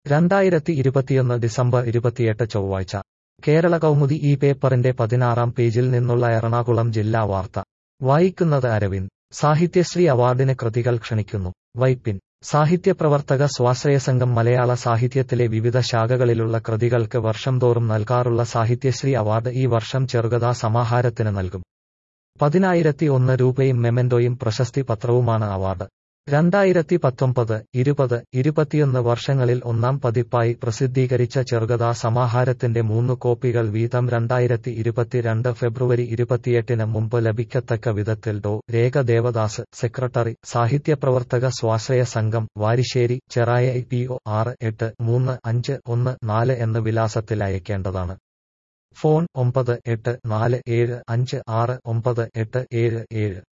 രണ്ടായിരത്തി ഇരുപത്തിയൊന്ന് ഡിസംബർ ഇരുപത്തിയെട്ട് ചൊവ്വാഴ്ച കേരള കൗമുദി ഈ പേപ്പറിന്റെ പതിനാറാം പേജിൽ നിന്നുള്ള എറണാകുളം ജില്ലാ വാർത്ത വായിക്കുന്നത് അരവിന്ദ് സാഹിത്യശ്രീ അവാർഡിന് കൃതികൾ ക്ഷണിക്കുന്നു വൈപ്പിൻ സാഹിത്യപ്രവർത്തക സ്വാശ്രയസംഘം മലയാള സാഹിത്യത്തിലെ വിവിധ ശാഖകളിലുള്ള കൃതികൾക്ക് വർഷം തോറും നൽകാറുള്ള സാഹിത്യശ്രീ അവാർഡ് ഈ വർഷം ചെറുകഥാ സമാഹാരത്തിന് നൽകും പതിനായിരത്തി ഒന്ന് രൂപയും മെമന്റോയും പ്രശസ്തി പത്രവുമാണ് അവാർഡ് രണ്ടായിരത്തി പത്തൊമ്പത് ഇരുപത് ഇരുപത്തിയൊന്ന് വർഷങ്ങളിൽ ഒന്നാം പതിപ്പായി പ്രസിദ്ധീകരിച്ച ചെറുകഥാ സമാഹാരത്തിന്റെ മൂന്ന് കോപ്പികൾ വീതം രണ്ടായിരത്തി ഇരുപത്തിരണ്ട് ഫെബ്രുവരി ഇരുപത്തിയെട്ടിന് മുമ്പ് ലഭിക്കത്തക്ക വിധത്തിൽ ഡോ രേഖ ദേവദാസ് സെക്രട്ടറി സാഹിത്യപ്രവർത്തക സ്വാശ്രയ സംഘം വാരിശ്ശേരി ചെറായ പി ഒ ആറ് എട്ട് മൂന്ന് അഞ്ച് ഒന്ന് നാല് എന്ന വിലാസത്തിൽ അയക്കേണ്ടതാണ് ഫോൺ ഒമ്പത് എട്ട് നാല് ഏഴ് അഞ്ച് ആറ് ഒമ്പത് എട്ട് ഏഴ് ഏഴ്